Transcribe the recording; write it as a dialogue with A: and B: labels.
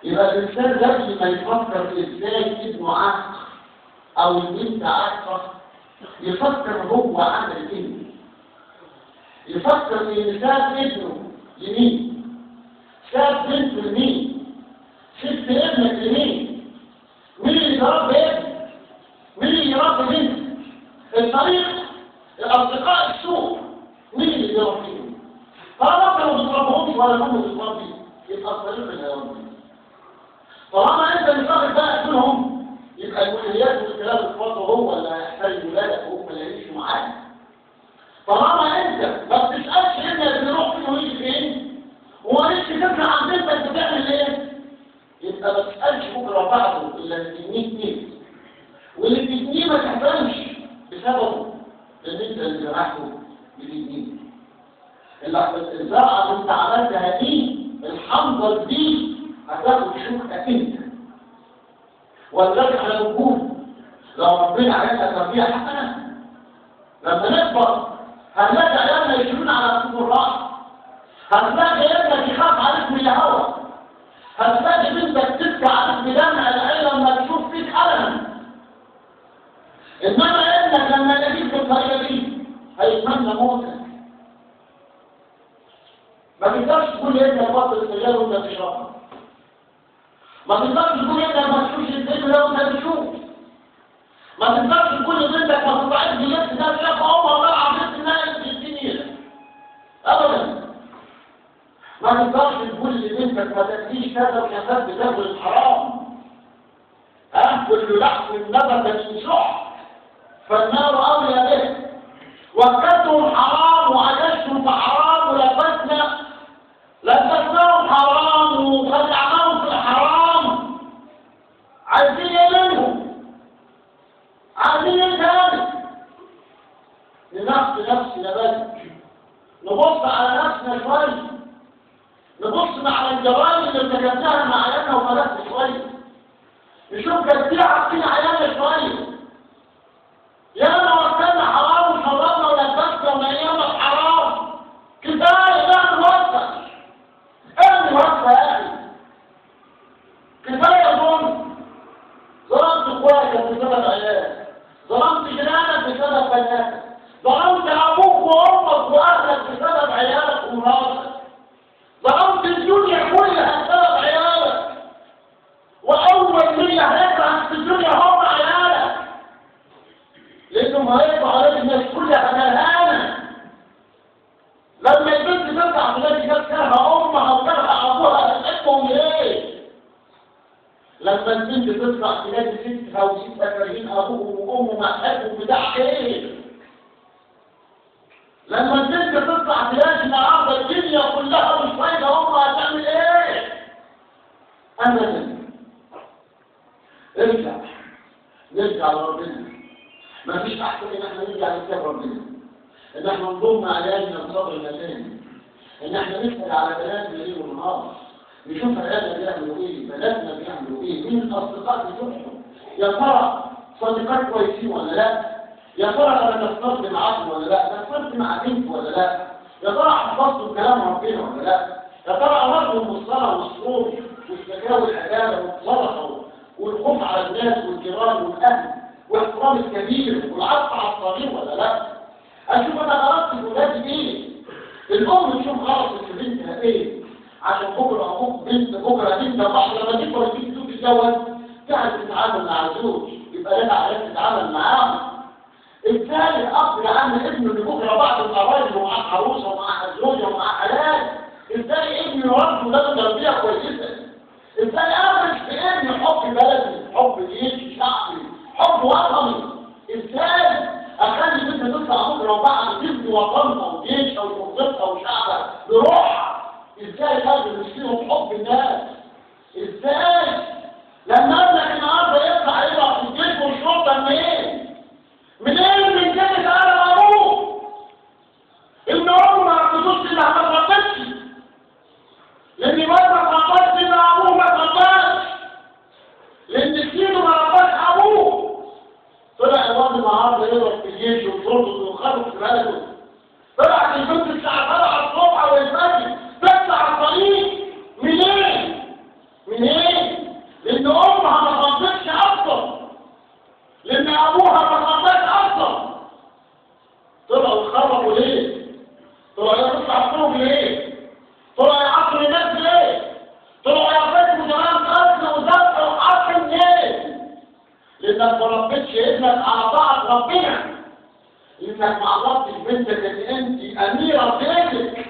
A: يبقى الإنسان قبل ما يفكر في إزاي ابنه عاق أو البنت عاقة يفكر هو عمل إيه يفكر في ساب ابنه لمين ساب بنته لمين سبت ابنك لمين مين اللي يربي ابنك مين اللي يربي بنتك الطريق الأصدقاء السوء مين اللي بيربيهم طالما انت ما بتربيهمش ولا هم بتربي يبقى الطريق اللي هيربيهم طالما انت مش واخد بالك منهم يبقى الوليات والكلام الفاضل هو اللي هيحتاج ولادك وهم اللي هيعيشوا معاك طالما انت ما بتسالش ابنك بيروح فين ويجي فين ومالكش فكره عن بنتك بتعمل ايه يبقى ما تسالش بكره بعضه الا اللي تبنيه تبنيه واللي تبنيه ما تحزنش بسببه لان انت اللي جرحته بتبنيه الزرعه اللي انت عملتها دي الحنظل دي هتاخد شوكة انت ولذلك احنا بنقول لو ربنا عايزها تربية حسنة لما نكبر هنلاقي عيالنا يشيلون على طول الراحة هتلاقي ابنك يخاف عليك من الهوى هتلاقي بنتك تبكي عليك بدمع العين لما تشوف فيك ألم إنما ابنك لما يلاقيك بالطريقة دي هيتمنى موتك ما تقدرش تقول لابنك بطل السجاير وانت بتشربها ما تقدرش تقول انت ما تشوفش الفيلم لو انت بتشوف ما تقدرش تقول لبنتك ما تطلعش بنفس ده شاف عمر طلع بنت الناس في الدنيا ابدا ما تقدرش تقول لبنتك ما تاكليش كذا وكذا بتاكل الحرام ها كل لحم نبت من شح فالنار اولى به وكلتم حرام وعجزتم فحرام ولبسنا لبسناهم حرام وخدعناهم في الحرام عايزين ايه منهم عايزين ايه تاني لنفس نفسنا بس نبص على نفسنا شويه نبص على الجوانب اللي ارتكبناها مع عيالنا وبناتنا شويه نشوف كانت في حقنا عيالنا شويه ياما وكلنا حرام وشربنا ولبسنا ونيمنا حرام كفايه بقى نوسع ايه نوسع يا اخي كفايه ظلم ظلمت اخواتك بسبب عيالك ظلمت جيرانك بسبب بناتك ظلمت ابوك وامك واهلك بسبب عيالك ومراتك ظلمت الدنيا كلها بسبب عيالك واول من هيكره في الدنيا هم عيالك لانهم هيبقوا عليك الناس كلها ملهانه لما البنت تطلع تلاقي نفسها امها وكرها ابوها هتحبهم ليه؟ لما البنت تطلع تلاقي ستها وستها كارهين ابوهم وامه محبهم بتاع ايه؟ لما البنت تطلع تلاقي النهارده الدنيا كلها مش فايده امها هتعمل ايه؟ ابدا ارجع نرجع لربنا ما فيش احسن ان احنا نرجع لكتاب ربنا ان احنا نضم عيالنا بصبر المكان ان احنا نسال على بناتنا ليل ونهار نشوف عيالنا بيعملوا ايه بناتنا بيعملوا ايه مين الاصدقاء بتوعهم يا ترى صديقات كويسين ولا لا يا ترى انا كسرت معاكم ولا لا كسرت مع بنت ولا لا يا ترى حفظتوا كلام ربنا ولا لا يا ترى امرتم بالصلاه والصوم والزكاه والعداله والصدقه والخوف على الناس والجيران والاهل واحترام الكبير والعطف على الصغير ولا لا اشوف انا غلطت في ولادي ايه الام تشوف غلطت في بنتها ايه عشان بكره ابوك بنت بكره بنت بحر لما تكبر تيجي تتجوز تعرف تتعامل مع الزوج يبقى لها علاج تتعامل معاهم ازاي الاب يعمل ابنه اللي بكره بعد القرايب ومعاه عروسه ومعاه زوجه ومعاه حلال ازاي ابنه يربي ولاده تربيه كويسه ازاي اعمل في ابني حب بلدي حب جيش شعبي حب وطني ازاي اخلي بنت تطلع بكره وبعد تبني وطنها وجيشها وشرطتها وشعبها بروحها ازاي قلب مسكينهم حب الناس ازاي لما ابنك النهارده يطلع يبقى في الجيش والشرطه منين؟ منين من كده انا ابوه؟ ان امه ما ربطتش اللي ما ربطتش لان ما ربطتش ان ابوه ما ربطش لان سيده ما ربطش ابوه طلع الواد النهارده يضرب في الجيش وشرطه وخلق في بلده طلعت البنت الساعه 7 الصبح والفجر تطلع الطريق منين؟ منين؟ ابوك ليه؟ طلعوا يعصوا الناس ليه؟ طلعوا يعصوا زمان قتل وذبح وحصن ليه؟ لانك ما ربيتش ابنك على طاعة ربنا انك ما عرفتش بنتك ان انت اميرة بيتك